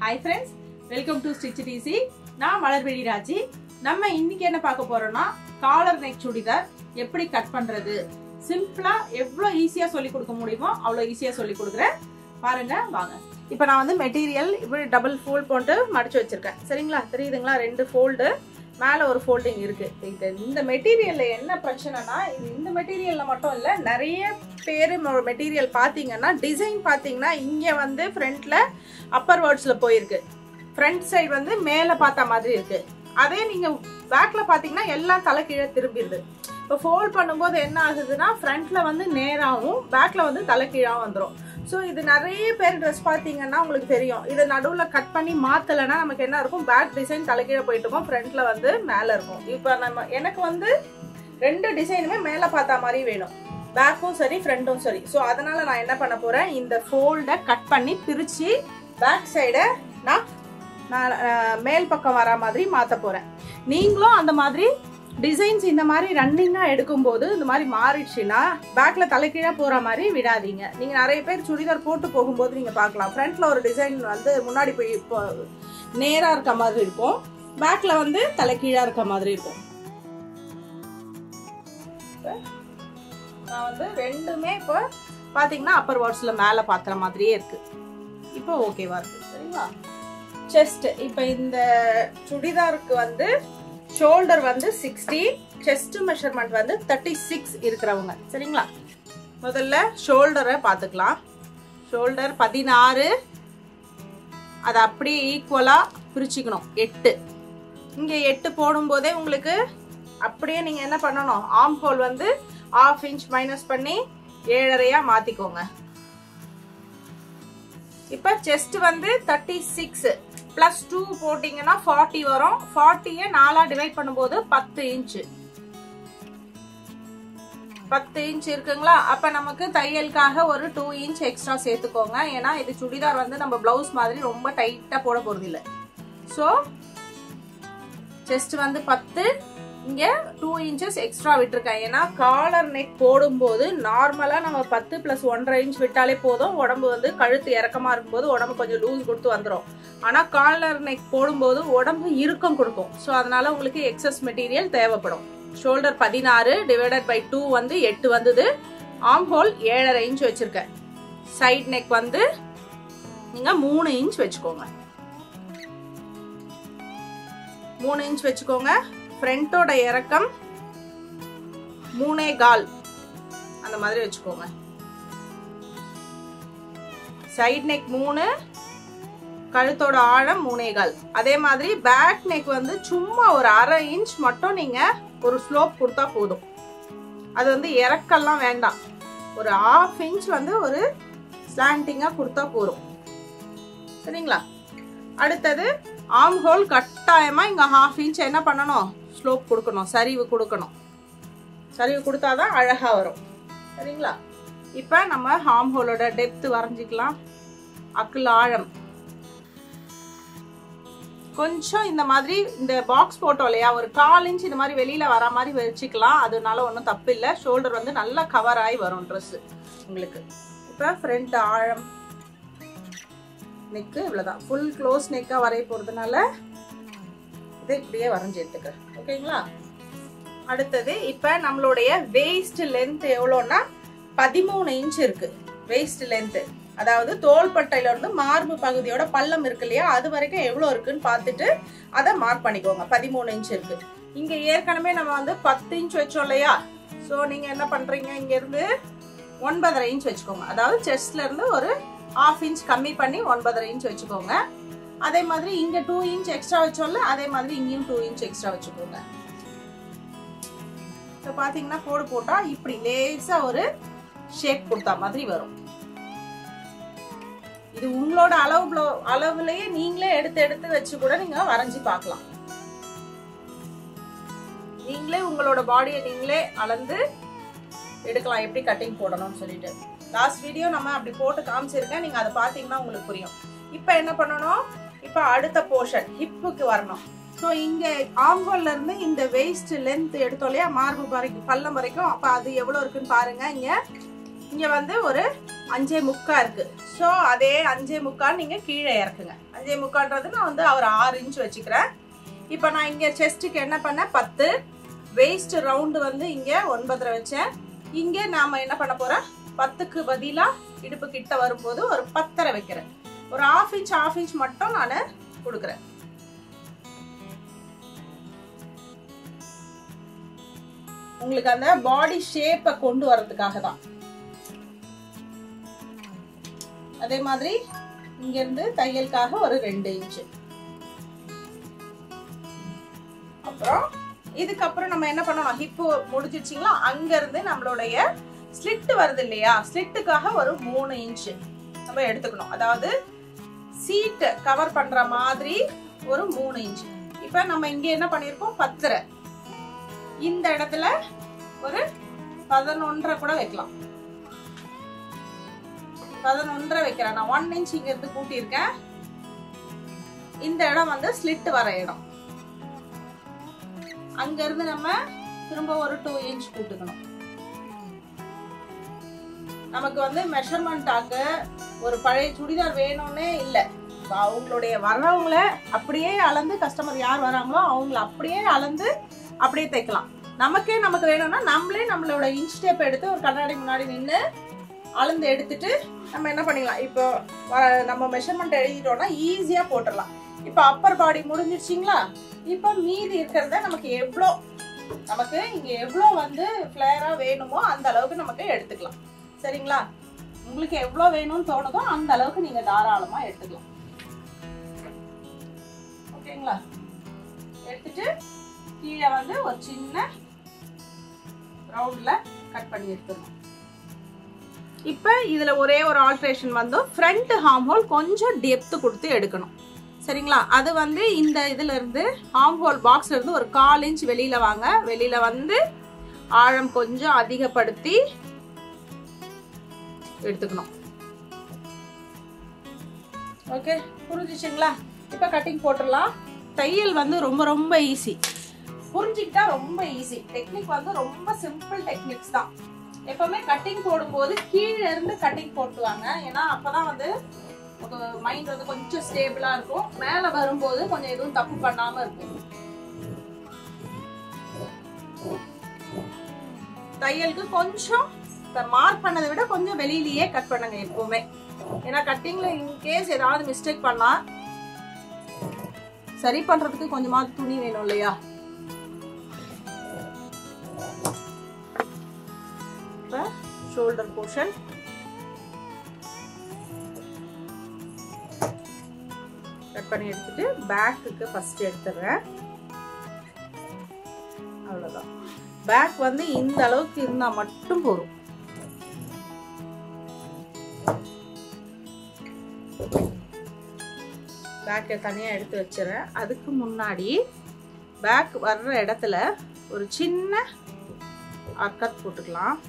hi friends welcome to stitch DC நான் மலர்விழி ராஜி நம்ம இன்னைக்கு என்ன பார்க்க போறோம்னா காலர் நெக் சுடிதார் எப்படி கட் பண்றது சிம்பிளா எவ்வளோ ஈஸியா சொல்லி கொடுக்க முடியுமோ அவ்வளோ ஈஸியா சொல்லி கொடுக்குறேன் பாருங்க வாங்க இப்போ நான் வந்து மெட்டீரியல் இப்படி டபுள் ஃபோல்ட் போட்டு மடிச்சு வச்சிருக்கேன் சரிங்களா தெரியுதுங்களா ரெண்டு ஃபோல்டு மேலே ஒரு ஃபோல்டிங் இருக்கு இது இந்த மெட்டீரியல்ல என்ன பிரச்சனைனா இது இந்த மெட்டீரியல்ல மட்டும் இல்லை நிறைய பேர் மெட்டீரியல் பார்த்தீங்கன்னா டிசைன் பார்த்தீங்கன்னா இங்கே வந்து ஃப்ரண்ட்ல அப்பர் வேர்ட்ஸில் போயிருக்கு ஃப்ரண்ட் சைடு வந்து மேலே பார்த்த மாதிரி இருக்கு அதே நீங்கள் பேக்கில் பார்த்தீங்கன்னா எல்லாம் தலை கீழே திரும்பிடுது இப்போ ஃபோல்ட் பண்ணும்போது என்ன ஆகுதுன்னா ஃப்ரண்ட்ல வந்து நேராகவும் பேக்கில் வந்து தலை கீழாகவும் வந்துடும் ஸோ இது நிறைய பேர் ட்ரெஸ் பார்த்தீங்கன்னா உங்களுக்கு தெரியும் இதை நடுவில் கட் பண்ணி மாற்றலைன்னா நமக்கு என்ன இருக்கும் பேக் டிசைன் தலைகீழ போயிட்டு இருக்கும் ஃப்ரண்ட்ல வந்து மேலே இருக்கும் இப்போ நம்ம எனக்கு வந்து ரெண்டு டிசைனுமே மேலே பார்த்த மாதிரி வேணும் பேக்கும் சரி ஃப்ரண்ட்டும் சரி ஸோ அதனால நான் என்ன பண்ண போறேன் இந்த ஃபோல்டை கட் பண்ணி பிரித்து பேக் சைடை நான் நான் அஹ், மேல் பக்கம் வர மாதிரி மாற்ற போறேன் நீங்களும் அந்த மாதிரி டிசைன்ஸ் இந்த மாதிரி ரன்னிங்காக எடுக்கும்போது இந்த மாதிரி மாறிடுச்சுன்னா பேக்ல தலைக்கீழா போற மாதிரி விடாதீங்க நீங்க நிறைய பேர் சுடிதார் போட்டு போகும்போது நீங்க பார்க்கலாம் ஃப்ரண்ட்ல ஒரு டிசைன் வந்து முன்னாடி போய் இப்போ நேரா இருக்க மாதிரி இருக்கும் பேக்ல வந்து தலைக்கீழா இருக்க மாதிரி இருக்கும் இப்ப நான் வந்து ரெண்டுமே இப்போ பாத்தீங்கன்னா அப்பர் வாட்ஸ்ல மேல பாத்துற மாதிரியே இருக்கு இப்போ ஓகேவா இருக்கு சரிங்களா செஸ்ட் இப்போ இந்த சுடிதாருக்கு வந்து ஷோல்டர் வந்து சிக்ஸ்டி செஸ்ட் மெஷர்மெண்ட் வந்து தேர்ட்டி சிக்ஸ் இருக்கிறவங்க சரிங்களா முதல்ல ஷோல்டரை பார்த்துக்கலாம் ஷோல்டர் பதினாறு அதை அப்படியே ஈக்குவலாக பிரிச்சுக்கணும் எட்டு இங்கே எட்டு போடும்போதே உங்களுக்கு அப்படியே நீங்கள் என்ன பண்ணணும் ஆம் ஹோல் வந்து ஆஃப் இன்ச் மைனஸ் பண்ணி ஏழரையாக மாற்றிக்கோங்க இப்போ செஸ்ட் வந்து தேர்ட்டி சிக்ஸ் பிளஸ் டூ போட்டிங்கன்னா ஃபார்ட்டி வரும் ஃபார்ட்டியை நாலா டிவைட் பண்ணும்போது பத்து இன்ச்சு பத்து இன்ச் இருக்குங்களா அப்ப நமக்கு தையலுக்காக ஒரு டூ இன்ச் எக்ஸ்ட்ரா சேர்த்துக்கோங்க ஏன்னா இது சுடிதார் வந்து நம்ம பிளவுஸ் மாதிரி ரொம்ப டைட்டா போட போறது இல்லை ஸோ செஸ்ட் வந்து பத்து இங்க டூ இன்ச்சஸ் எக்ஸ்ட்ரா விட்டுருக்கேன் ஏன்னா காலர் நெக் போடும்போது நார்மலா நம்ம பத்து பிளஸ் ஒன்றரை இன்ச் விட்டாலே போதும் உடம்பு வந்து கழுத்து இறக்கமா இருக்கும்போது உடம்பு கொஞ்சம் லூஸ் கொடுத்து வந்துடும் ஆனா காலர் நெக் போடும்போது உடம்பு இறுக்கம் கொடுக்கும் ஸோ அதனால உங்களுக்கு எக்ஸஸ் மெட்டீரியல் தேவைப்படும் ஷோல்டர் பதினாறு டிவைடட் பை டூ வந்து எட்டு வந்தது ஆம் ஹோல் ஏழரை இன்ச் வச்சிருக்கேன் சைட் நெக் வந்து நீங்க மூணு இன்ச் வச்சுக்கோங்க மூணு இன்ச் வச்சுக்கோங்க ஃப்ரண்டோட இறக்கம் மூணே கால் அந்த மாதிரி வச்சுக்கோங்க சைட் நெக் மூணு கழுத்தோட ஆழம் மூணே கால் அதே மாதிரி பேக் நெக் வந்து சும்மா ஒரு அரை இன்ச் மட்டும் நீங்க ஒரு ஸ்லோப் கொடுத்தா போதும் அது வந்து இறக்கெல்லாம் வேண்டாம் ஒரு ஆஃப் இன்ச் வந்து ஒரு ஸ்லாண்டிங்கா கொடுத்தா போதும் சரிங்களா அடுத்தது ஆம் ஹோல் கட்டாயமா இங்க ஹாஃப் இன்ச் என்ன பண்ணணும் ஸ்லோப் கொடுக்கணும் சரிவு கொடுக்கணும் சரிவு கொடுத்தாதான் அழகா வரும் சரிங்களா இப்ப நம்ம ஹாம் ஹோலோட டெப்த் வரைஞ்சிக்கலாம் அக்குள் ஆழம் கொஞ்சம் இந்த மாதிரி இந்த பாக்ஸ் போட்டோம் இல்லையா ஒரு கால் இன்ச் இந்த மாதிரி வெளியில வர மாதிரி வச்சுக்கலாம் அதனால ஒன்றும் தப்பு இல்லை ஷோல்டர் வந்து நல்லா கவர் ஆகி வரும் ட்ரெஸ் உங்களுக்கு இப்போ ஃப்ரண்ட் ஆழம் நெக்கு இவ்வளோதான் ஃபுல் க்ளோஸ் நெக்காக வரைய போகிறதுனால இதை இப்படியே வரைஞ்சி எடுத்துக்கிறேன் ஓகேங்களா அடுத்தது இப்போ நம்மளுடைய வேஸ்ட் லென்த் எவ்வளோன்னா பதிமூணு இன்ச் இருக்கு வேஸ்ட் லென்த்து அதாவது தோள்பட்டையில இருந்து மார்பு பகுதியோட பள்ளம் இருக்கு இல்லையா அது வரைக்கும் எவ்வளோ இருக்குன்னு பார்த்துட்டு அதை மார்க் பண்ணிக்கோங்க பதிமூணு இன்ச் இருக்கு இங்க ஏற்கனவே நம்ம வந்து பத்து இன்ச் வச்சோம் இல்லையா ஸோ நீங்க என்ன பண்றீங்க இங்க இருந்து ஒன்பதரை இன்ச் வச்சுக்கோங்க அதாவது செஸ்ட்ல இருந்து ஒரு ஹாஃப் இன்ச் கம்மி பண்ணி ஒன்பதரை இன்ச் வச்சுக்கோங்க அதே மாதிரி இங்க டூ இன்ச் எக்ஸ்ட்ரா வச்சோம்ல அதே மாதிரி இங்கேயும் டூ இன்ச் எக்ஸ்ட்ரா வச்சுக்கோங்க இப்போ பாத்தீங்கன்னா கோடு போட்டா இப்படி லேசா ஒரு ஷேப் கொடுத்தா மாதிரி வரும் இது உங்களோட அளவு ப்ளோ- அளவுலயே நீங்களே எடுத்து எடுத்து வச்சு கூட நீங்க வரைஞ்சி பார்க்கலாம் நீங்களே உங்களோட பாடியை நீங்களே அளந்து எடுக்கலாம் எப்படி கட்டிங் போடணும்னு சொல்லிட்டு லாஸ்ட் வீடியோ நம்ம அப்படி போட்டு காமிச்சிருக்கேன் நீங்க அதை பார்த்தீங்கன்னா உங்களுக்கு புரியும் இப்போ என்ன பண்ணணும் இப்போ அடுத்த போர்ஷன் ஹிப்புக்கு வரணும் ஸோ இங்க ஆம்பல்ல இருந்து இந்த வெயிஸ்ட் லென்த் எடுத்தோம் இல்லையா மார்பு வரைக்கும் பல்லம் வரைக்கும் அப்போ அது எவ்வளோ இருக்குன்னு பாருங்க இங்க இங்க வந்து ஒரு அஞ்சே முக்கா இருக்கு ஸோ அதே அஞ்சே முக்கால் நீங்க கீழே இறக்குங்க அஞ்சே முக்கால்ன்றது நான் வந்து ஒரு ஆறு இன்ச் வச்சுக்கிறேன் இப்போ நான் இங்க செஸ்ட்டுக்கு என்ன பண்ணேன் பத்து வெயிஸ்ட் ரவுண்டு வந்து இங்க ஒன்பதரை வச்சேன் இங்க நாம என்ன பண்ண போறோம் பத்துக்கு பதிலா இடுப்பு கிட்ட வரும்போது ஒரு பத்தரை வைக்கிறேன் ஒரு ஆஃப் இன்ச் ஆஃப் இன்ச் மட்டும் நான் கொடுக்குறேன் உங்களுக்கு அந்த பாடி ஷேப்பை கொண்டு வர்றதுக்காக தான் அதே மாதிரி இங்க இருந்து தையலுக்காக ஒரு ரெண்டு இன்ச்சு அப்புறம் இதுக்கப்புறம் நம்ம என்ன பண்ணணும் ஹிப்பு முடிச்சிருச்சிங்களா அங்க இருந்து நம்மளுடைய ஸ்லிட் வருது இல்லையா ஸ்லிட்டுக்காக ஒரு மூணு இன்ச்சு நம்ம எடுத்துக்கணும் அதாவது சீட் கவர் பண்ற மாதிரி ஒரு மூணு இன்ச் இப்ப நம்ம இங்க என்ன பண்ணிருக்கோம் பத்தரை இந்த இடத்துல ஒரு பதினொன்றரை கூட வைக்கலாம் பதினொன்றரை வைக்கிறேன் நான் ஒன் இன்ச் இங்க இருந்து கூட்டியிருக்கேன் இந்த இடம் வந்து ஸ்லிட் வர இடம் அங்க இருந்து நம்ம திரும்ப ஒரு டூ இன்ச் கூட்டுக்கணும் நமக்கு வந்து மெஷர்மெண்ட் ஆக ஒரு பழைய சுடிதார் வேணும்னே இல்லை அவங்களுடைய வர்றவங்கள அப்படியே அளந்து கஸ்டமர் யார் வராங்களோ அவங்கள அப்படியே அளந்து அப்படியே தைக்கலாம் நமக்கே நமக்கு வேணும்னா நம்மளே நம்மளோட இன்ச் டேப் எடுத்து ஒரு கண்ணாடி முன்னாடி நின்று அளந்து எடுத்துட்டு நம்ம என்ன பண்ணிக்கலாம் இப்போ வ- நம்ம மெஷர்மெண்ட் எழுதிட்டோம்னா ஈஸியா போட்டுடலாம் இப்போ அப்பர் பாடி முடிஞ்சிருச்சிங்களா இப்போ மீதி இருக்கிறத நமக்கு எவ்வளோ நமக்கு இங்க எவ்வளோ வந்து ஃபிளேரா வேணுமோ அந்த அளவுக்கு நமக்கு எடுத்துக்கலாம் சரிங்களா உங்களுக்கு எவ்வளோ வேணும்னு தோணுதோ அந்த அளவுக்கு நீங்க தாராளமா எடுத்துக்கலாம் ஓகேங்களா எடுத்துட்டு கீழே வந்து ஒரு சின்ன ரவுண்ட்ல கட் பண்ணி எடுத்துடணும் இப்போ இதுல ஒரே ஒரு ஆல்ட்ரேஷன் வந்து ஃப்ரண்ட் ஹார்ம் ஹோல் கொஞ்சம் டெப்த் கொடுத்து எடுக்கணும் சரிங்களா அது வந்து இந்த இதுல இருந்து ஹார்ம் ஹோல் பாக்ஸ்ல இருந்து ஒரு கால் இன்ச் வெளியில வாங்க வெளியில வந்து ஆழம் கொஞ்சம் அதிகப்படுத்தி எடுத்துக்கணும் ஓகே புரிஞ்சிச்சுங்களா இப்போ கட்டிங் போட்டுடலாம் தையல் வந்து ரொம்ப ரொம்ப ஈஸி புரிஞ்சுக்கிட்டா ரொம்ப ஈஸி டெக்னிக் வந்து ரொம்ப சிம்பிள் டெக்னிக்ஸ் தான் எப்பவுமே கட்டிங் போடும்போது கீழே இருந்து கட்டிங் போட்டுவாங்க ஏன்னா அப்பதான் வந்து மைண்ட் வந்து கொஞ்சம் ஸ்டேபிளா இருக்கும் மேல வரும்போது கொஞ்சம் எதுவும் தப்பு பண்ணாம இருக்கும் தையலுக்கு கொஞ்சம் மார்க் பண்ணதை விட கொஞ்சம் வெளியிலேயே கட் பண்ணுங்க எப்பவுமே ஏன்னா கட்டிங்ல இன்கேஸ் ஏதாவது மிஸ்டேக் பண்ணா சரி பண்றதுக்கு கொஞ்சமாவது துணி வேணும் இல்லையா இப்ப ஷோல்டர் போர்ஷன் கட் பண்ணி எடுத்துட்டு பேக்குக்கு ஃபர்ஸ்ட் எடுத்துடுறேன் அவ்வளவுதான் பேக் வந்து இந்த அளவுக்கு இருந்தா மட்டும் போதும் பேக்கை தனியாக எடுத்து வச்சிடறேன் அதுக்கு முன்னாடி பேக் வர்ற இடத்துல ஒரு சின்ன அக்கத் போட்டுக்கலாம்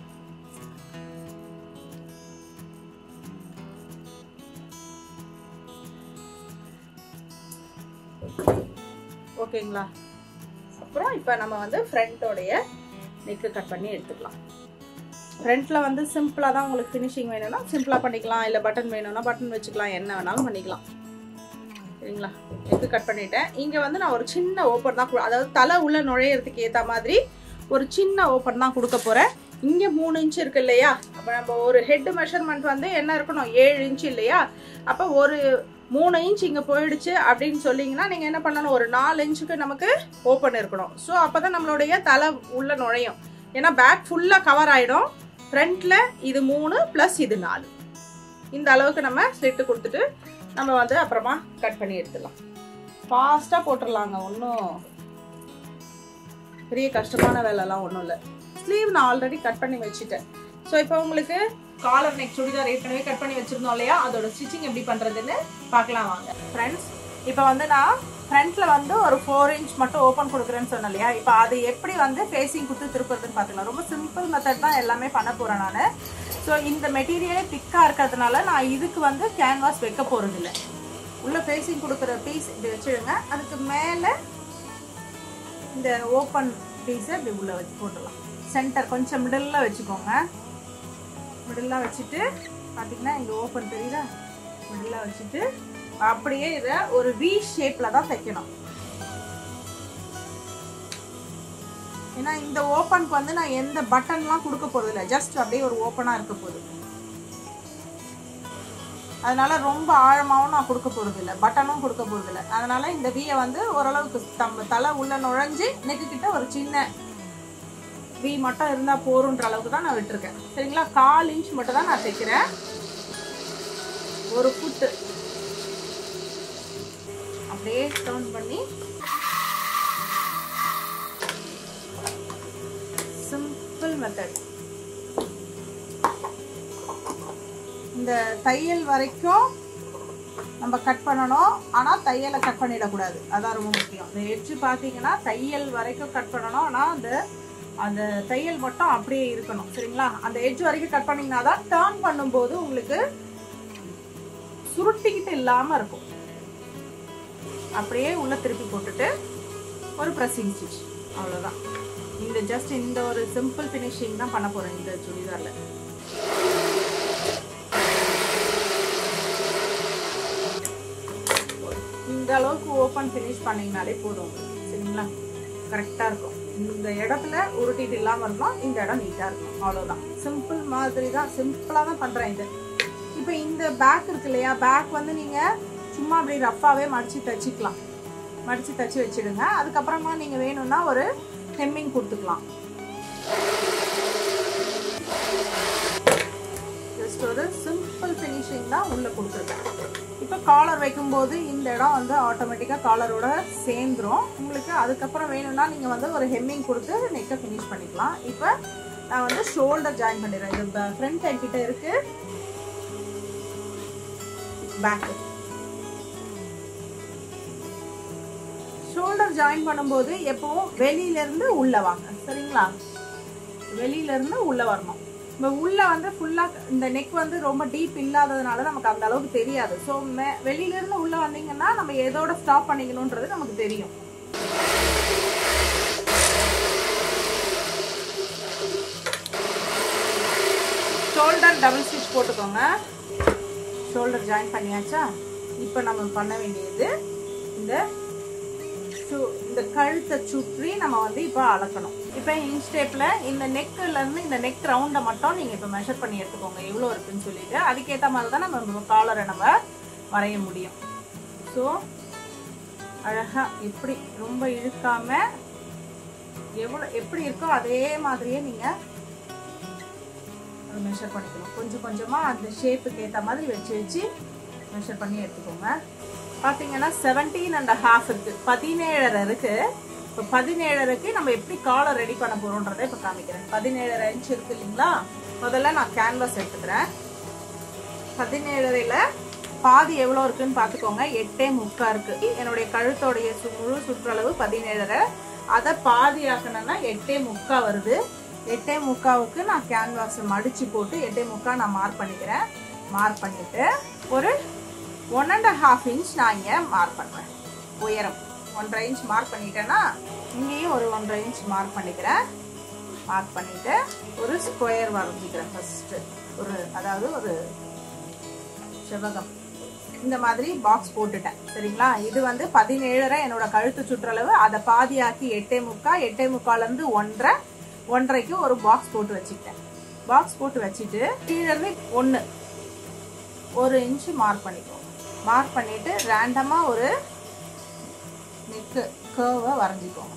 ஓகேங்களா அப்புறம் இப்போ நம்ம வந்து ஃப்ரண்ட்டோடைய நெக்கு கட் பண்ணி எடுத்துக்கலாம் ஃப்ரண்ட்டில் வந்து சிம்பிளாக தான் உங்களுக்கு ஃபினிஷிங் வேணும்னா சிம்பிளாக பண்ணிக்கலாம் இல்லை பட்டன் வேணும்னா பட்டன் வச்சுக்கலாம் என்ன வேணாலும் பண்ணிக்கலாம் சரிங்களா நெக்கு கட் பண்ணிட்டேன் இங்கே வந்து நான் ஒரு சின்ன ஓப்பன் தான் கு- அதாவது தலை உள்ள நுழையிறதுக்கு ஏற்ற மாதிரி ஒரு சின்ன ஓப்பன் தான் கொடுக்க போகிறேன் இங்கே மூணு இன்ச் இருக்கு இல்லையா அப்போ நம்ம ஒரு ஹெட் மெஷர்மெண்ட் வந்து என்ன இருக்கணும் ஏழு இன்ச் இல்லையா அப்போ ஒரு மூணு இன்ச் இங்கே போயிடுச்சு அப்படின்னு சொன்னீங்கன்னா நீங்கள் என்ன பண்ணணும் ஒரு நாலு இன்ச்சுக்கு நமக்கு ஓப்பன் இருக்கணும் ஸோ அப்போ தான் நம்மளுடைய தலை உள்ள நுழையும் ஏன்னா பேக் ஃபுல்லாக கவர் ஆகிடும் ஃப்ரண்ட்டில் இது மூணு ப்ளஸ் இது நாலு இந்த அளவுக்கு நம்ம ஸ்லிட்டு கொடுத்துட்டு நம்ம வந்து அப்புறமா கட் பண்ணி எடுத்துடலாம் ஃபாஸ்ட்டாக போட்டுடலாங்க ஒன்றும் பெரிய கஷ்டமான வேலைலாம் ஒன்றும் இல்லை ஸ்லீவ் நான் ஆல்ரெடி கட் பண்ணி வச்சுட்டேன் ஸோ இப்போ உங்களுக்கு காலர் நெக் சுடிதார் ஏற்கனவே கட் பண்ணி வச்சிருந்தோம் இல்லையா அதோட ஸ்டிச்சிங் எப்படி பண்ணுறதுன்னு பார்க்கலாம் வாங்க ஃப்ரெண்ட்ஸ் இப்போ வந்து நான் ஃப்ரண்ட்ல வந்து ஒரு ஃபோர் இன்ச் மட்டும் ஓப்பன் கொடுக்குறேன்னு சொன்னேன் இல்லையா இப்போ அது எப்படி வந்து ஃபேஸிங் கொடுத்து திருப்புறதுன்னு பார்த்துக்கலாம் ரொம்ப சிம்பிள் மெத்தட் தான் எல்லாமே பண்ண போகிறேன் நான் ஸோ இந்த மெட்டீரியலே திக்காக இருக்கிறதுனால நான் இதுக்கு வந்து கேன்வாஸ் வைக்க போகிறதில்ல உள்ள ஃபேஸிங் கொடுக்குற பீஸ் இப்படி வச்சுடுங்க அதுக்கு மேலே இந்த ஓப்பன் பீஸை இப்படி உள்ள வச்சு போட்டுடலாம் சென்டர் கொஞ்சம் மிடில் வச்சுக்கோங்க மிடில் வச்சுட்டு பார்த்தீங்கன்னா இங்கே ஓப்பன் தெரியுதா மிடில் வச்சுட்டு அப்படியே இதை ஒரு வி ஷேப்பில் தான் தைக்கணும் ஏன்னா இந்த ஓப்பனுக்கு வந்து நான் எந்த பட்டன்லாம் கொடுக்க போகிறது இல்லை ஜஸ்ட் அப்படியே ஒரு ஓப்பனாக இருக்க போகுது அதனால ரொம்ப ஆழமாகவும் நான் கொடுக்க போகிறது இல்லை பட்டனும் கொடுக்க போகிறது இல்லை அதனால இந்த வியை வந்து ஓரளவுக்கு நம்ம தலை உள்ள நுழைஞ்சு நெக்கு கிட்ட ஒரு சின்ன வி மட்டும் இருந்தால் போருன்ற அளவுக்கு தான் நான் விட்டுருக்கேன் சரிங்களா கால் இன்ச் மட்டும் தான் நான் தைக்கிறேன் ஒரு ஃபுட்டு அப்படியே டர்ன் பண்ணி சிம்பிள் மெத்தட் இந்த தையல் வரைக்கும் நம்ம கட் பண்ணணும் ஆனால் தையலை கட் பண்ணிடக்கூடாது அதான் ரொம்ப முக்கியம் இந்த எட்ஜு பார்த்தீங்கன்னா தையல் வரைக்கும் கட் பண்ணணும் ஆனால் அந்த அந்த தையல் மட்டும் அப்படியே இருக்கணும் சரிங்களா அந்த எட்ஜ் வரைக்கும் கட் பண்ணிங்கன்னா தான் டேர்ன் பண்ணும்போது உங்களுக்கு சுருட்டிக்கிட்டு இல்லாமல் இருக்கும் அப்படியே உள்ள திருப்பி போட்டுட்டு ஒரு ப்ரெஸ்ஸிங் ஸ்டிச் அவ்வளோதான் இந்த ஜஸ்ட் இந்த ஒரு சிம்பிள் ஃபினிஷிங் தான் பண்ண போகிறேன் இந்த சுடிதாரில் இந்த அளவுக்கு ஓப்பன் ஃபினிஷ் பண்ணிங்கனாலே போதும் சரிங்களா கரெக்டாக இருக்கும் இந்த இடத்துல உருட்டிட்டு இல்லாமல் இருக்கும் இந்த இடம் நீட்டாக இருக்கும் அவ்வளோதான் சிம்பிள் மாதிரி தான் சிம்பிளாக தான் பண்ணுறேன் இது இப்போ இந்த பேக் இருக்கு இல்லையா பேக் வந்து நீங்கள் சும்மா அப்படி ரஃப்பாகவே மடித்து தைச்சிக்கலாம் மடித்து தைச்சி வச்சிடுங்க அதுக்கப்புறமா நீங்கள் வேணும்னா ஒரு ஹெம்மிங் கொடுத்துக்கலாம் ஜஸ்ட் ஒரு சிம்பிள் ஃபினிஷிங் தான் உள்ளே கொடுத்துருக்கேன் இப்போ காலர் வைக்கும்போது இந்த இடம் வந்து ஆட்டோமேட்டிக்காக காலரோட சேர்ந்துரும் உங்களுக்கு அதுக்கப்புறம் வேணும்னா நீங்கள் வந்து ஒரு ஹெம்மிங் கொடுத்து நெக்கை ஃபினிஷ் பண்ணிக்கலாம் இப்போ நான் வந்து ஷோல்டர் ஜாயின் பண்ணிடுறேன் இது ஃப்ரண்ட் என்கிட்ட இருக்கு பேக்கு ஷோல்டர் ஜாயின் பண்ணும்போது எப்பவும் வெளியில இருந்து உள்ள வாங்க சரிங்களா வெளியில இருந்து உள்ள வரணும் இப்போ உள்ள வந்து ஃபுல்லா இந்த நெக் வந்து ரொம்ப டீப் இல்லாததுனால நமக்கு அந்த அளவுக்கு தெரியாது ஸோ வெளியில இருந்து உள்ள வந்தீங்கன்னா நம்ம எதோட ஸ்டாப் பண்ணிக்கணும்ன்றது நமக்கு தெரியும் ஷோல்டர் டபுள் ஸ்டிச் போட்டுக்கோங்க ஷோல்டர் ஜாயின் பண்ணியாச்சா இப்போ நம்ம பண்ண வேண்டியது இந்த இந்த கழுத்தை சுற்றி நம்ம வந்து இப்போ அளக்கணும் இப்போ இன்ச் டேப்ல இந்த நெக்ல இருந்து இந்த நெக் ரவுண்டை மட்டும் நீங்க இப்போ மெஷர் பண்ணி எடுத்துக்கோங்க எவ்வளோ இருக்குன்னு சொல்லிட்டு அதுக்கேற்ற மாதிரி தான் நம்ம காலரை நம்ம வரைய முடியும் ஸோ அழகா எப்படி ரொம்ப இழுக்காம எவ்வளோ எப்படி இருக்கோ அதே மாதிரியே நீங்க மெஷர் பண்ணிக்கணும் கொஞ்சம் கொஞ்சமா அந்த ஷேப்புக்கு ஏற்ற மாதிரி வச்சு வச்சு மெஷர் பண்ணி எடுத்துக்கோங்க பார்த்தீங்கன்னா செவன்டீன் அண்ட் ஹாஃப் இருக்கு பதினேழரை இருக்கு இப்போ பதினேழரைக்கு நம்ம எப்படி காலர் ரெடி பண்ண போறோன்றதை இப்போ காமிக்கிறேன் பதினேழரை இன்ச் இருக்கு இல்லைங்களா முதல்ல நான் கேன்வாஸ் எடுத்துக்கிறேன் பதினேழரைல பாதி எவ்வளோ இருக்குன்னு பார்த்துக்கோங்க எட்டே முக்கா இருக்கு என்னுடைய கழுத்தோடைய முழு சுற்றளவு பதினேழரை அதை பாதி ஆக்கணும்னா எட்டே முக்கா வருது எட்டே முக்காவுக்கு நான் கேன்வாஸை மடிச்சு போட்டு எட்டே முக்கா நான் மார்க் பண்ணிக்கிறேன் மார்க் பண்ணிட்டு ஒரு ஒன் அண்ட் ஹாஃப் இன்ச் நான் இங்கே மார்க் பண்ணுவேன் உயரம் ஒன்றரை இன்ச் மார்க் பண்ணிட்டேன்னா இங்கேயும் ஒரு ஒன்றரை இன்ச் மார்க் பண்ணிக்கிறேன் மார்க் பண்ணிட்டு ஒரு ஸ்கொயர் வரைஞ்சிக்கிறேன் ஃபர்ஸ்ட்டு ஒரு அதாவது ஒரு செவ்வகம் இந்த மாதிரி பாக்ஸ் போட்டுட்டேன் சரிங்களா இது வந்து பதினேழரை என்னோட கழுத்து சுற்றளவு அதை பாதியாக்கி எட்டே முக்கா எட்டே முக்காலேருந்து ஒன்றரை ஒன்றரைக்கு ஒரு பாக்ஸ் போட்டு வச்சுக்கிட்டேன் பாக்ஸ் போட்டு வச்சுட்டு கீழே இருந்து ஒன்று ஒரு இன்ச்சு மார்க் பண்ணிக்குவோம் மார்க் பண்ணிட்டு ரேண்டமாக ஒரு நெக்கு கேர்வை வரைஞ்சிக்கோங்க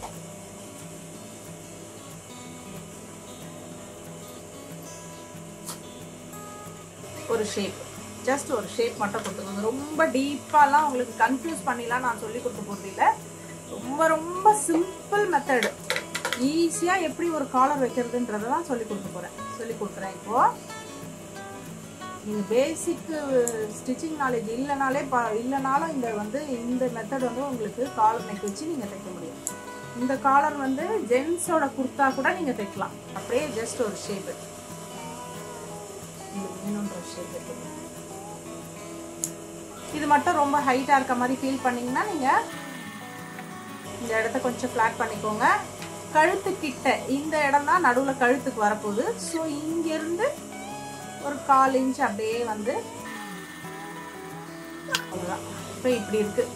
ஒரு ஷேப் ஜஸ்ட் ஒரு ஷேப் மட்டும் கொடுத்துக்கோங்க ரொம்ப டீப்பாலாம் உங்களுக்கு கன்ஃபியூஸ் பண்ணிலாம் நான் சொல்லி கொடுக்க போகிறது இல்லை ரொம்ப ரொம்ப சிம்பிள் மெத்தடு ஈஸியாக எப்படி ஒரு காலர் வைக்கிறதுன்றதை தான் சொல்லி கொடுக்க போகிறேன் சொல்லி கொடுக்குறேன் இப்போது நீங்கள் பேசிக்கு ஸ்டிச்சிங் நாலேஜ் இல்லைனாலே பா இல்லைனாலும் இந்த வந்து இந்த மெத்தட் வந்து உங்களுக்கு காலர் நெக் வச்சு நீங்கள் தைக்க முடியும் இந்த காலர் வந்து ஜென்ஸோட குர்த்தா கூட நீங்கள் தைக்கலாம் அப்படியே ஜஸ்ட் ஒரு ஷேப்பு உங்களுக்கு வேணுன்ற ஷேப் இது மட்டும் ரொம்ப ஹைட்டாக இருக்க மாதிரி ஃபீல் பண்ணீங்கன்னா நீங்கள் இந்த இடத்த கொஞ்சம் ஃப்ளாட் பண்ணிக்கோங்க கழுத்து கிட்ட இந்த இடம் தான் நடுவில் கழுத்துக்கு வரப்போகுது ஸோ இங்கேருந்து ஒரு கால் இன்ச் அப்படியே வந்து அவ்வளோதான் இப்போ இப்படி இருக்கு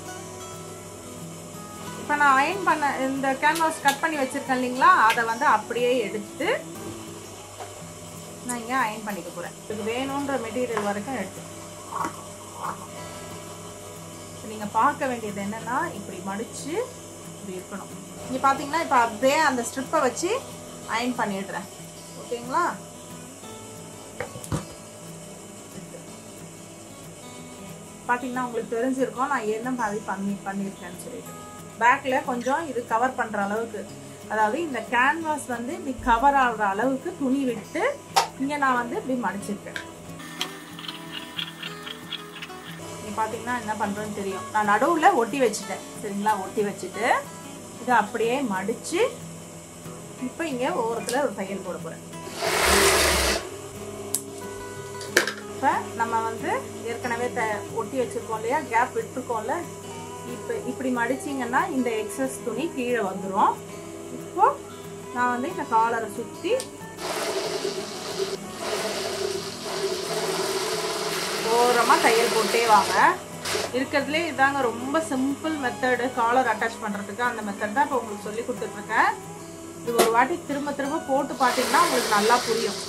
இப்போ நான் அயன் பண்ண இந்த கேன்வாஸ் கட் பண்ணி வச்சிருக்கேன் இல்லைங்களா அதை வந்து அப்படியே எடுத்து நான் இங்கே அயன் பண்ணிக்க போகிறேன் இதுக்கு வேணுன்ற மெட்டீரியல் வரைக்கும் எடுத்து நீங்கள் பார்க்க வேண்டியது என்னன்னா இப்படி மடித்து இப்படி இருக்கணும் இங்கே பார்த்தீங்கன்னா இப்போ அப்படியே அந்த ஸ்ட்ரிப்பை வச்சு அயன் பண்ணிடுறேன் ஓகேங்களா பார்த்தீங்கன்னா உங்களுக்கு தெரிஞ்சிருக்கும் நான் என்ன மாதிரி பண்ணி பண்ணியிருக்கேன்னு சொல்லிட்டு பேக்கில் கொஞ்சம் இது கவர் பண்ணுற அளவுக்கு அதாவது இந்த கேன்வாஸ் வந்து இப்படி கவர் ஆகுற அளவுக்கு துணி விட்டு இங்கே நான் வந்து இப்படி மடிச்சிருக்கேன் நீ பார்த்தீங்கன்னா என்ன பண்ணுறேன்னு தெரியும் நான் நடுவில் ஒட்டி வச்சுட்டேன் சரிங்களா ஒட்டி வச்சுட்டு இதை அப்படியே மடித்து இப்போ இங்கே ஓரத்தில் ஒரு தையல் போட போகிறேன் இப்போ நம்ம வந்து ஏற்கனவே த ஒட்டி வச்சுருக்கோம் இல்லையா கேப் விட்டுருக்கோம்ல இப்போ இப்படி மடிச்சிங்கன்னா இந்த எக்ஸஸ் துணி கீழே வந்துடும் இப்போ நான் வந்து இந்த காலரை சுற்றி ஓரமாக தையல் போட்டே வாங்க இருக்கிறதுலே இதாங்க ரொம்ப சிம்பிள் மெத்தடு காலர் அட்டாச் பண்ணுறதுக்கு அந்த மெத்தட் தான் இப்போ உங்களுக்கு சொல்லி கொடுத்துட்ருக்கேன் இது ஒரு வாட்டி திரும்ப திரும்ப போட்டு பார்த்தீங்கன்னா உங்களுக்கு நல்லா புரியும்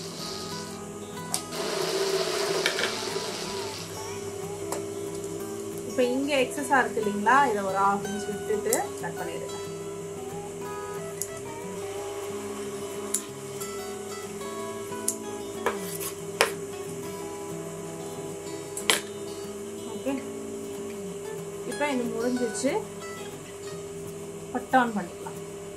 இப்போ இங்கே எக்ஸஸாக இருக்கு இல்லைங்களா இதை ஒரு ஹாஃப் இன்ச் விட்டுட்டு கட் பண்ணிடுங்க ஓகே இப்போ இது முடிஞ்சிச்சு டர்ன் பண்ணிக்கலாம்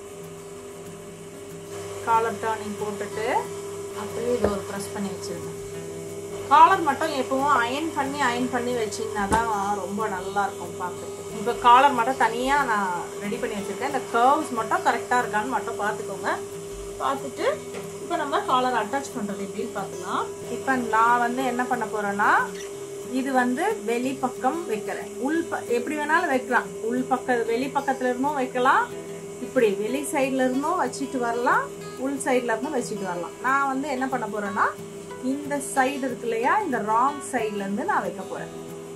காலர் டர்னிங் போட்டுட்டு அப்படியே இது ஒரு ப்ரெஸ் பண்ணி வச்சிருங்க காலர் மட்டும் எப்பவும் அயன் பண்ணி அயன் பண்ணி வச்சிங்கன்னா தான் ரொம்ப நல்லா இருக்கும் பார்க்குறதுக்கு இப்போ காலர் மட்டும் தனியாக நான் ரெடி பண்ணி வச்சுருக்கேன் இந்த கர்வ்ஸ் மட்டும் கரெக்டாக இருக்கான்னு மட்டும் பார்த்துக்கோங்க பார்த்துட்டு இப்போ நம்ம காலர் அட்டாச் பண்ணுறது எப்படின்னு பார்த்துக்கலாம் இப்போ நான் வந்து என்ன பண்ண போகிறேன்னா இது வந்து வெளி பக்கம் வைக்கிறேன் உள் ப எப்படி வேணாலும் வைக்கலாம் உள் பக்க வெளி பக்கத்துல இருந்தும் வைக்கலாம் இப்படி வெளி சைட்ல இருந்தும் வச்சுட்டு வரலாம் உள் சைட்ல இருந்தும் வச்சுட்டு வரலாம் நான் வந்து என்ன பண்ண போறேன்னா இந்த சைடு இருக்கு இல்லையா இந்த ராங் சைட்ல இருந்து நான் வைக்க போறேன்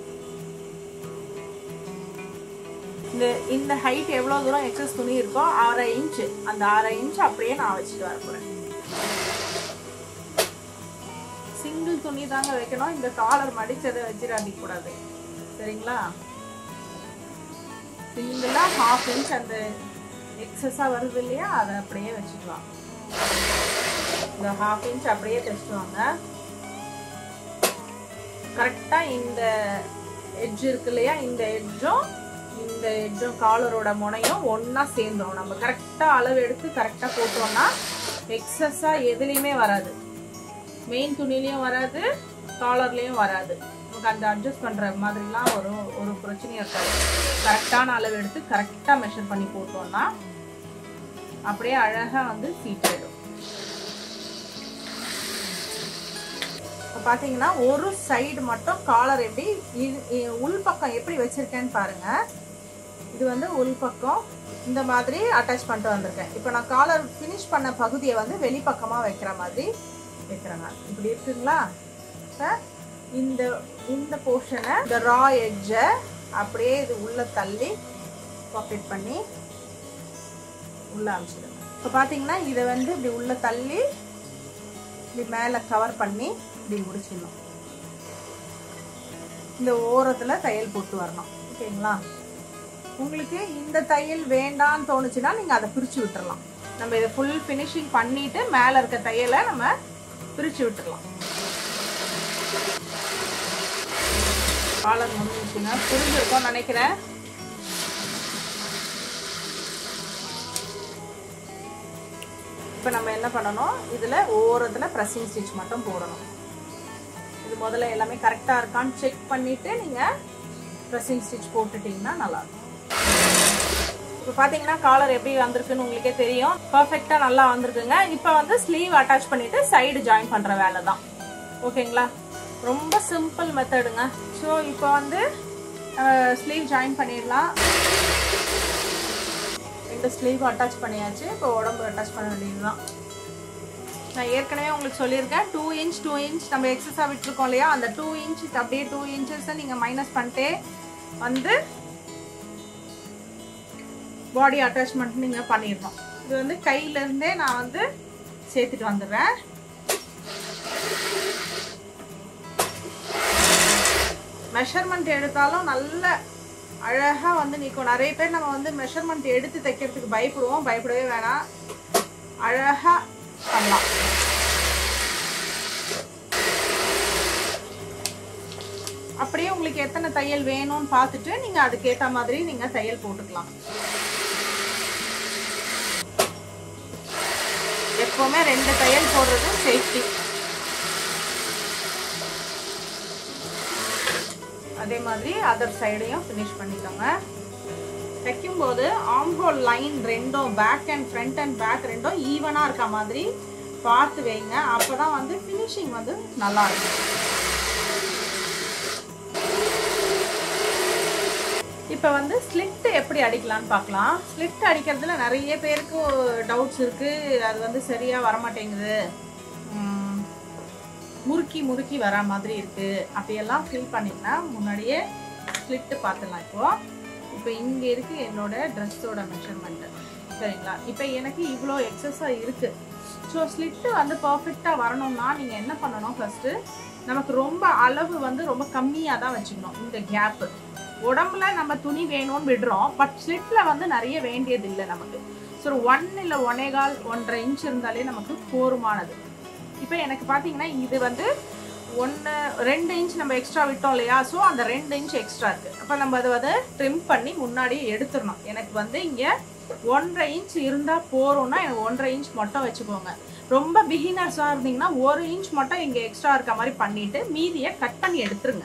இந்த இந்த ஹைட் எவ்வளவு தூரம் எக்ஸஸ் துணி இருக்கோ அரை இன்ச் அந்த அரை இன்ச் அப்படியே நான் வச்சுட்டு வர போறேன் சிங்கிள் துணி தாங்க வைக்கணும் இந்த காலர் மடிச்சதை வச்சிடாடி கூடாது சரிங்களா சிங்கிளா ஹாஃப் இன்ச் அந்த எக்ஸஸா வருது இல்லையா அதை அப்படியே வச்சுக்கலாம் இந்த ஹாஃப் இன்ச் அப்படியே தைச்சிட்டு வாங்க கரெக்டா இந்த எட்ஜ் இருக்கு இல்லையா இந்த எட்ஜும் இந்த எட்ஜும் காலரோட முனையும் ஒன்னா சேர்ந்துரும் நம்ம கரெக்டா அளவு எடுத்து கரெக்டா போட்டோம்னா எக்ஸஸா எதுலையுமே வராது மெயின் துணிலையும் வராது காலர்லேயும் வராது நமக்கு அந்த அட்ஜஸ்ட் பண்ணுற மாதிரிலாம் ஒரு ஒரு பிரச்சனையும் இருக்காது கரெக்டான அளவு எடுத்து கரெக்டாக மெஷர் பண்ணி போட்டோம்னா அப்படியே அழகாக வந்து சீட் ஆயிடும் இப்போ பார்த்தீங்கன்னா ஒரு சைடு மட்டும் காலர் எப்படி இது உள் பக்கம் எப்படி வச்சிருக்கேன்னு பாருங்க இது வந்து உள் பக்கம் இந்த மாதிரி அட்டாச் பண்ணிட்டு வந்திருக்கேன் இப்போ நான் காலர் ஃபினிஷ் பண்ண பகுதியை வந்து வெளிப்பக்கமாக வைக்கிற மாதிரி வைக்கிறேங்க இப்படி இருக்குங்களா இப்போ இந்த இந்த போர்ஷனை இந்த ரா எட்ஜை அப்படியே இது உள்ள தள்ளி பாக்கெட் பண்ணி உள்ள அமிச்சிடுங்க இப்போ பார்த்தீங்கன்னா இதை வந்து இப்படி உள்ள தள்ளி இப்படி மேலே கவர் பண்ணி இப்படி முடிச்சிடணும் இந்த ஓரத்தில் தையல் போட்டு வரணும் ஓகேங்களா உங்களுக்கு இந்த தையல் வேண்டான்னு தோணுச்சுன்னா நீங்கள் அதை பிரித்து விட்டுறலாம் நம்ம இதை ஃபுல் ஃபினிஷிங் பண்ணிட்டு மேலே இருக்க தையலை நம்ம பிரித்து விட்டுறலாம் காலர் முடிஞ்சிச்சுன்னா புரிஞ்சிருக்கோம் நினைக்கிறேன் இப்போ நம்ம என்ன பண்ணணும் இதில் ஓரத்தில் ப்ரெஸ்ஸிங் ஸ்டிச் மட்டும் போடணும் இது முதல்ல எல்லாமே கரெக்டாக இருக்கான்னு செக் பண்ணிவிட்டு நீங்கள் ப்ரெஸ்ஸிங் ஸ்டிச் போட்டுட்டிங்கன்னா நல்லாயிருக்கும் இப்போ பார்த்தீங்கன்னா காலர் எப்படி வந்திருக்குன்னு உங்களுக்கே தெரியும் பர்ஃபெக்டாக நல்லா வந்திருக்குங்க இப்போ வந்து ஸ்லீவ் அட்டாச் பண்ணிட்டு சைடு ஜாயின் பண்ணுற வேலை தான் ஓகேங்களா ரொம்ப சிம்பிள் மெத்தடுங்க ஸோ இப்போ வந்து ஸ்லீவ் ஜாயின் பண்ணிடலாம் ரெண்டு ஸ்லீவ் அட்டாச் பண்ணியாச்சு இப்போ உடம்பு அட்டாச் பண்ண வேண்டியதுதான் நான் ஏற்கனவே உங்களுக்கு சொல்லியிருக்கேன் டூ இன்ச் டூ இன்ச் நம்ம எக்ஸஸாக விட்டுருக்கோம் இல்லையா அந்த டூ இன்ச் அப்படியே டூ இன்ச்சஸை நீங்கள் மைனஸ் பண்ணிட்டே வந்து பாடி அட்டாச்மெண்ட் நீங்கள் பண்ணிடணும் இது வந்து கையிலேருந்தே நான் வந்து சேர்த்துட்டு வந்துடுறேன் மெஷர்மெண்ட் எடுத்தாலும் நல்ல அழகாக வந்து நிற்கும் நிறைய பேர் நம்ம வந்து மெஷர்மெண்ட் எடுத்து தைக்கிறதுக்கு பயப்படுவோம் பயப்படவே வேணாம் அழகாக பண்ணலாம் அப்படியே உங்களுக்கு எத்தனை தையல் வேணும்னு பார்த்துட்டு நீங்கள் அதுக்கேற்ற மாதிரி நீங்கள் தையல் போட்டுக்கலாம் எப்போவுமே ரெண்டு தையல் போடுறது சேஃப்டி அதே மாதிரி அதர் சைடையும் ஃபினிஷ் பண்ணிக்கோங்க தைக்கும்போது ஆம்ஹோல் லைன் ரெண்டும் back and front and back ரெண்டும் ஈவனாக இருக்க மாதிரி பார்த்து வைங்க அப்போ தான் வந்து ஃபினிஷிங் வந்து நல்லா இருக்கும் இப்போ வந்து ஸ்லிட் எப்படி அடிக்கலாம்னு பார்க்கலாம் ஸ்லிட் அடிக்கிறதுல நிறைய பேருக்கு டவுட்ஸ் இருக்குது அது வந்து சரியாக வரமாட்டேங்குது உம், முறுக்கி முறுக்கி வர மாதிரி இருக்குது அப்படியெல்லாம் ஃபீல் பண்ணிங்கன்னா முன்னாடியே ஸ்லிட்டு பார்த்துடலாம் இப்போ இப்போ இங்கே இருக்குது என்னோட ட்ரெஸ்ஸோட மெஷர்மெண்ட்டு சரிங்களா இப்போ எனக்கு இவ்வளோ எக்ஸஸாக இருக்குது ஸோ ஸ்லிட்டு வந்து பர்ஃபெக்டாக வரணும்னா நீங்கள் என்ன பண்ணணும் ஃபஸ்ட்டு நமக்கு ரொம்ப அளவு வந்து ரொம்ப கம்மியாக தான் வச்சுக்கணும் இந்த கேப்பு உடம்புல நம்ம துணி வேணும்னு விடுறோம் பட் ஸ்லிட்ல வந்து நிறைய வேண்டியது இல்லை நமக்கு ஸோ ஒன் இல்லை ஒன்னேகால் ஒன்றரை இன்ச் இருந்தாலே நமக்கு போருமானது இப்போ எனக்கு பார்த்தீங்கன்னா இது வந்து ஒன்று ரெண்டு இன்ச் நம்ம எக்ஸ்ட்ரா விட்டோம் இல்லையா ஸோ அந்த ரெண்டு இன்ச் எக்ஸ்ட்ரா இருக்குது அப்போ நம்ம அதை வந்து ட்ரிம் பண்ணி முன்னாடியே எடுத்துடணும் எனக்கு வந்து இங்கே ஒன்றரை இன்ச் இருந்தால் போகிறோம்னா எனக்கு ஒன்றரை இன்ச் மட்டும் வச்சுக்கோங்க ரொம்ப பிகினர்ஸாக இருந்தீங்கன்னா ஒரு இன்ச் மட்டும் இங்கே எக்ஸ்ட்ரா இருக்க மாதிரி பண்ணிவிட்டு மீதியை கட் பண்ணி எடுத்துருங்க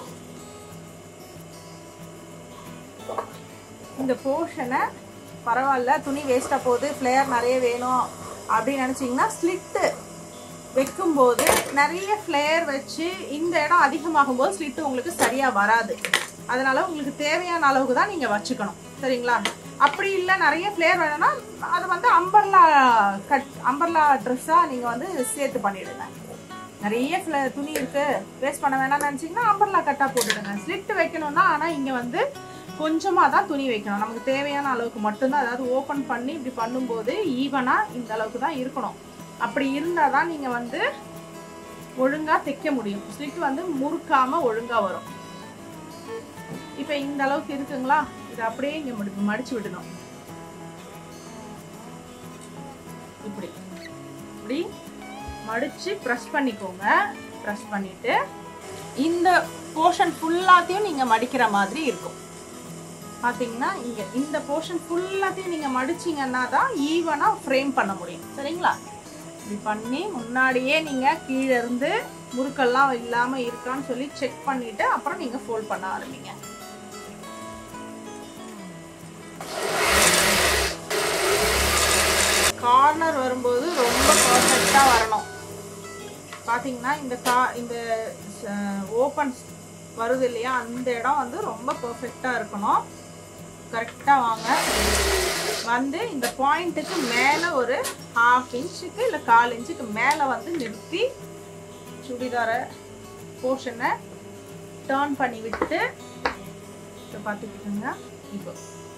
இந்த போர்ஷனை பரவாயில்ல துணி வேஸ்ட்டாக போகுது ஃப்ளேயர் நிறைய வேணும் அப்படின்னு நினச்சிங்கன்னா ஸ்லிட்டு வைக்கும்போது நிறைய ஃப்ளேயர் வச்சு இந்த இடம் அதிகமாகும் போது ஸ்லிட்டு உங்களுக்கு சரியாக வராது அதனால உங்களுக்கு தேவையான அளவுக்கு தான் நீங்கள் வச்சுக்கணும் சரிங்களா அப்படி இல்லை நிறைய ஃப்ளேயர் வேணும்னா அதை வந்து அம்பர்லா கட் அம்பர்லா ட்ரெஸ்ஸாக நீங்கள் வந்து சேர்த்து பண்ணிவிடுங்க நிறைய ஃப்ளே துணி இருக்கு வேஸ்ட் பண்ண வேணாம்னு நினச்சிங்கன்னா அம்பர்லா கட்டாக போட்டுடுங்க ஸ்லிட் வைக்கணும்னா ஆனால் இங்கே வந்து கொஞ்சமாக தான் துணி வைக்கணும் நமக்கு தேவையான அளவுக்கு மட்டும்தான் அதாவது ஓப்பன் பண்ணி இப்படி பண்ணும்போது ஈவனாக இந்த அளவுக்கு தான் இருக்கணும் அப்படி இருந்தால் தான் நீங்கள் வந்து ஒழுங்காக தைக்க முடியும் ஸ்லிட் வந்து முறுக்காமல் ஒழுங்காக வரும் இப்போ இந்த அளவுக்கு இருக்குங்களா இது அப்படியே இங்கே மடி மடிச்சு விடணும் இப்படி இப்படி மடிச்சு ப்ரெஸ் பண்ணிக்கோங்க ப்ரெஸ் பண்ணிட்டு இந்த போர்ஷன் ஃபுல்லாத்தையும் நீங்கள் மடிக்கிற மாதிரி இருக்கும் பார்த்தீங்கன்னா இங்கே இந்த போர்ஷன் ஃபுல்லாத்தையும் நீங்கள் மடிச்சிங்கன்னா தான் ஈவனாக ஃப்ரேம் பண்ண முடியும் சரிங்களா இப்படி பண்ணி முன்னாடியே நீங்கள் கீழே இருந்து முறுக்கெல்லாம் இல்லாமல் இருக்கான்னு சொல்லி செக் பண்ணிவிட்டு அப்புறம் நீங்கள் ஃபோல்ட் பண்ண ஆரம்பிங்க கார்னர் வரும்போது ரொம்ப பர்ஃபெக்டாக வரணும் பார்த்தீங்கன்னா இந்த கா இந்த ஓப்பன் வருது இல்லையா அந்த இடம் வந்து ரொம்ப பர்ஃபெக்டாக இருக்கணும் கரெக்டாக வாங்க வந்து இந்த பாயிண்ட்டுக்கு மேலே ஒரு ஹாஃப் இன்ச்சுக்கு இல்லை கால் இன்ச்சுக்கு மேலே வந்து நிறுத்தி சுடிதார போர்ஷனை டேர்ன் பண்ணி விட்டு இப்போ பார்த்துக்கிட்டுங்க இப்போ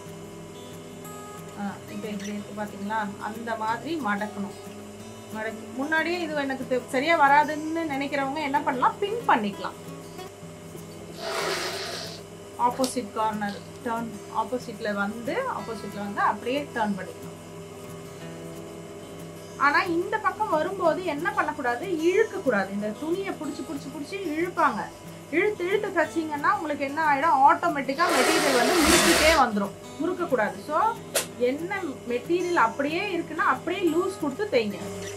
ஆ இப்போ இப்படி இருக்கு பார்த்தீங்களா அந்த மாதிரி மடக்கணும் மடக்கி முன்னாடியே இது எனக்கு தெ- சரியா வராதுன்னு நினைக்கிறவங்க என்ன பண்ணலாம் பின் பண்ணிக்கலாம் ஆப்போசிட் கார்னர் டர்ன் ஆப்போசிட்ல வந்து ஆப்போசிட்ல வந்து அப்படியே டர்ன் பண்ணிக்கணும் ஆனா இந்த பக்கம் வரும்போது என்ன பண்ணக்கூடாது இழுக்க கூடாது இந்த துணியை பிடிச்சி பிடிச்சி பிடிச்சி இழுப்பாங்க இழுத்து இழுத்து தச்சிங்கன்னா உங்களுக்கு என்ன ஆயிடும் ஆட்டோமேட்டிக்கா மெட்டீரியல் வந்து முறுக்கிட்டே வந்துடும் முறுக்க கூடாது ஸோ என்ன மெட்டீரியல் அப்படியே இருக்குன்னா அப்படியே லூஸ் கொடுத்து தைங்க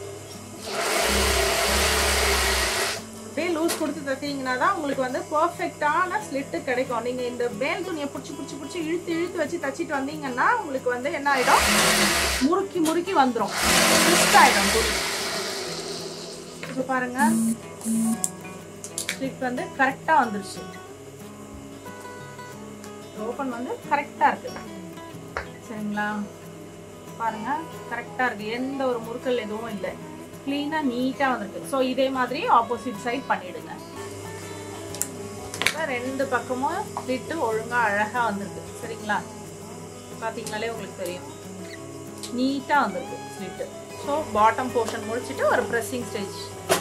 அப்படியே லூஸ் கொடுத்து தைத்தீங்கன்னா தான் உங்களுக்கு வந்து பர்ஃபெக்டான ஸ்லிட்டு கிடைக்கும் நீங்கள் இந்த மேல் துணியை பிடிச்சி பிடிச்சி பிடிச்சி இழுத்து இழுத்து வச்சு தச்சிட்டு வந்தீங்கன்னா உங்களுக்கு வந்து என்ன ஆகிடும் முறுக்கி முறுக்கி வந்துடும் ட்விஸ்ட் ஆகிடும் துணி இப்போ பாருங்க ஸ்லிட் வந்து கரெக்டாக வந்துருச்சு ஓப்பன் வந்து கரெக்டாக இருக்குது சரிங்களா பாருங்க கரெக்டாக இருக்குது எந்த ஒரு முறுக்கல் எதுவும் இல்லை க்ளீனாக நீட்டாக வந்திருக்கு ஸோ இதே மாதிரி ஆப்போசிட் சைட் பண்ணிடுங்க இப்ப ரெண்டு பக்கமும் ஸ்லிட்டு ஒழுங்காக அழகாக வந்திருக்கு சரிங்களா பார்த்தீங்கனாலே உங்களுக்கு தெரியும் நீட்டாக வந்திருக்கு ஸ்லிட்டு ஸோ பாட்டம் போர்ஷன் முடிச்சுட்டு ஒரு ப்ரெஸ்ஸிங் ஸ்டேஜ்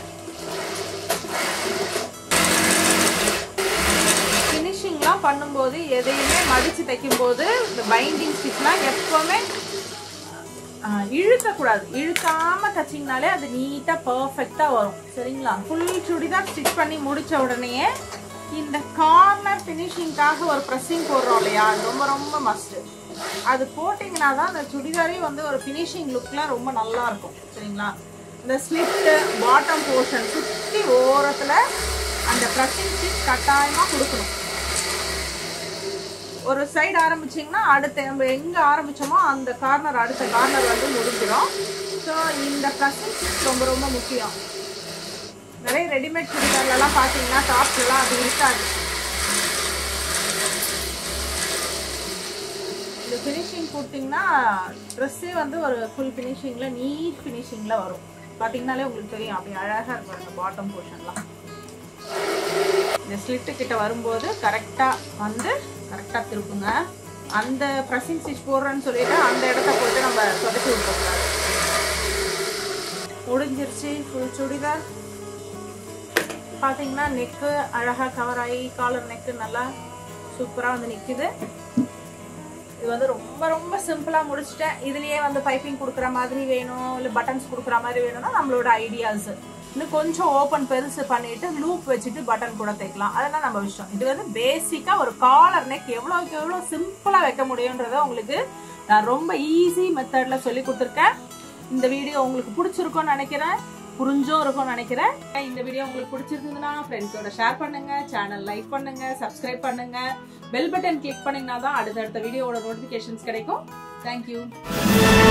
ஃபினிஷிங்லாம் பண்ணும்போது எதையுமே மடித்து தைக்கும்போது இந்த பைண்டிங் ஸ்டிச்லாம் எப்போவுமே ஆஹ், இழுக்கக்கூடாது இழுக்காம தச்சிங்கனாலே அது நீட்டாக பர்ஃபெக்டாக வரும் சரிங்களா ஃபுல் சுடிதார் ஸ்டிச் பண்ணி முடிச்ச உடனேயே இந்த கார்னர் ஃபினிஷிங்காக ஒரு ப்ரெஸ்ஸிங் போடுறோம் இல்லையா அது ரொம்ப ரொம்ப மஸ்ட்டு அது போட்டிங்கன்னா தான் அந்த சுடிதாரே வந்து ஒரு ஃபினிஷிங் லுக்கில் ரொம்ப நல்லா இருக்கும் சரிங்களா இந்த ஸ்லிட்டு பாட்டம் போர்ஷன் சுற்றி ஓரத்தில் அந்த ப்ரெஸ்ஸிங் ஸ்டிச் கட்டாயமாக கொடுக்கணும் ஒரு சைடு ஆரம்பிச்சிங்கன்னா அடுத்த நம்ம எங்கே ஆரம்பிச்சோமோ அந்த கார்னர் அடுத்த கார்னர் வந்து முடிஞ்சிடும் ஸோ இந்த ப்ரெஸ்ஸிங் ஸ்டிச் ரொம்ப ரொம்ப முக்கியம் நிறைய ரெடிமேட் சுடிதார்லலாம் பார்த்தீங்கன்னா டாப்ஸ்லாம் அது இருக்காது இந்த ஃபினிஷிங் கொடுத்தீங்கன்னா ட்ரெஸ்ஸே வந்து ஒரு ஃபுல் ஃபினிஷிங்கில் நீட் ஃபினிஷிங்கில் வரும் பார்த்தீங்கனாலே உங்களுக்கு தெரியும் அப்படி அழகாக இருக்கும் அந்த பாட்டம் போர்ஷன்லாம் இந்த ஸ்லிட்டு கிட்ட வரும்போது கரெக்டாக வந்து கரெக்டாக திருப்புங்க அந்த ப்ரெஸ்ஸிங் ஸ்டிச் போடுறேன்னு சொல்லிட்டு அந்த இடத்த போட்டு நம்ம சொதப்பி விட்டுக்கூடாது முடிஞ்சிருச்சு ஃபுல் சுடிதார் பார்த்தீங்கன்னா நெக்கு அழகாக கவர் ஆகி காலர் நெக்கு நல்லா சூப்பராக வந்து நிற்குது இது வந்து ரொம்ப ரொம்ப சிம்பிளாக முடிச்சிட்டேன் இதுலயே வந்து பைப்பிங் கொடுக்குற மாதிரி வேணும் இல்லை பட்டன்ஸ் கொடுக்குற மாதிரி வேணும்னா நம்மளோட ஐடியாஸ் இன்னும் கொஞ்சம் ஓப்பன் பெருசு பண்ணிட்டு லூப் வச்சுட்டு பட்டன் கூட தைக்கலாம் அதெல்லாம் நம்ம விஷயம் இது வந்து பேசிக்கா ஒரு காலர் நெக் எவ்வளோக்கு எவ்வளோ சிம்பிளா வைக்க முடியுன்றத உங்களுக்கு நான் ரொம்ப ஈஸி மெத்தட்ல சொல்லி கொடுத்துருக்கேன் இந்த வீடியோ உங்களுக்கு பிடிச்சிருக்கும்னு நினைக்கிறேன் புரிஞ்சும் இருக்கும்னு நினைக்கிறேன் இந்த வீடியோ உங்களுக்கு பிடிச்சிருந்ததுன்னா ஃப்ரெண்ட்ஸோட ஷேர் பண்ணுங்க சேனல் லைக் பண்ணுங்க சப்ஸ்கிரைப் பண்ணுங்க பெல் பட்டன் கிளிக் பண்ணீங்கன்னா தான் அடுத்தடுத்த வீடியோவோட நோட்டிஃபிகேஷன்ஸ் கிடைக்கும் தேங்க்யூ